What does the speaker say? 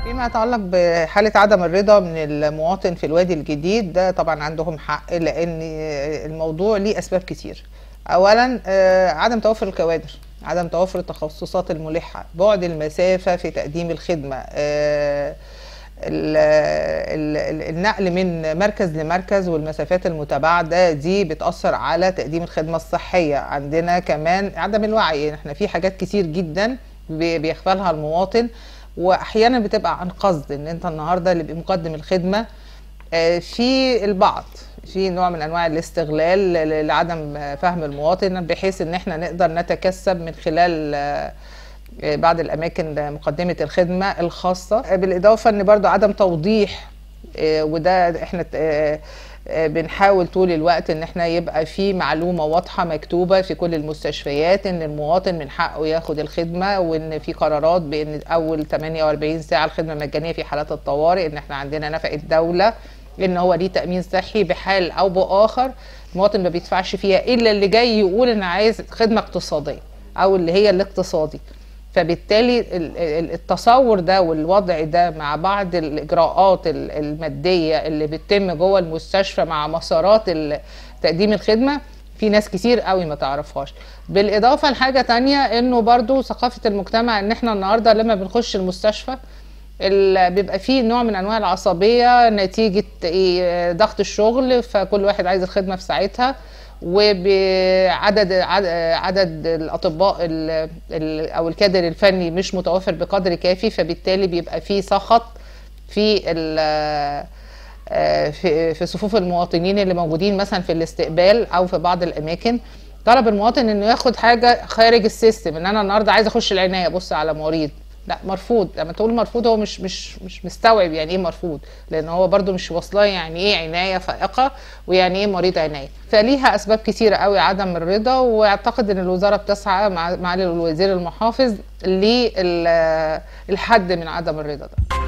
فيما يتعلق بحالة عدم الرضا من المواطن في الوادي الجديد ده طبعا عندهم حق لأن الموضوع ليه أسباب كتير أولا آه، عدم توفر الكوادر عدم توفر التخصصات الملحة بعد المسافة في تقديم الخدمة آه، ال- ال- ال- النقل من مركز لمركز والمسافات المتباعدة دي بتأثر على تقديم الخدمة الصحية عندنا كمان عدم الوعي احنا في حاجات كتير جدا بي- بيغفلها المواطن واحيانا بتبقى عن قصد ان انت النهارده اللي مقدم الخدمه آه، في البعض في نوع من انواع الاستغلال ل- لعدم آه، فهم المواطن بحيث ان احنا نقدر نتكسب من خلال آه، آه، بعض الاماكن مقدمه الخدمه الخاصه آه، بالاضافه ان برضو عدم توضيح آه، وده احنا آه، آه، بنحاول طول الوقت ان احنا يبقى في معلومه واضحه مكتوبه في كل المستشفيات ان المواطن من حقه ياخد الخدمه وان في قرارات بان اول 48 ساعه الخدمه مجانيه في حالات الطوارئ ان احنا عندنا نفقه دوله ان هو ليه تامين صحي بحال او باخر المواطن ما بيدفعش فيها الا اللي جاي يقول انا عايز خدمه اقتصاديه او اللي هي الاقتصادي فبالتالي ال- ال- التصور ده والوضع ده مع بعض الاجراءات ال- الماديه اللي بتتم جوه المستشفى مع مسارات ال- تقديم الخدمه في ناس كتير قوي ما تعرفهاش بالاضافه لحاجه تانية انه برضو ثقافه المجتمع ان احنا النهارده لما بنخش المستشفى ال- بيبقى فيه نوع من انواع العصبيه نتيجه إيه ضغط الشغل فكل واحد عايز الخدمه في ساعتها وبعدد عد- عدد الاطباء ال- ال- او الكادر الفني مش متوفر بقدر كافي فبالتالي بيبقى فيه سخط في ال- آه، في في صفوف المواطنين اللي موجودين مثلا في الاستقبال او في بعض الاماكن طلب المواطن انه ياخد حاجه خارج السيستم ان انا النهارده عايز اخش العنايه ابص على مريض لا مرفوض لما تقول مرفوض هو مش مش مش مستوعب يعني ايه مرفوض لان هو برده مش واصلاه يعني ايه عنايه فائقه ويعني ايه مريض عنايه فليها اسباب كثيره قوي عدم الرضا واعتقد ان الوزاره بتسعى مع معالي الوزير المحافظ للحد من عدم الرضا ده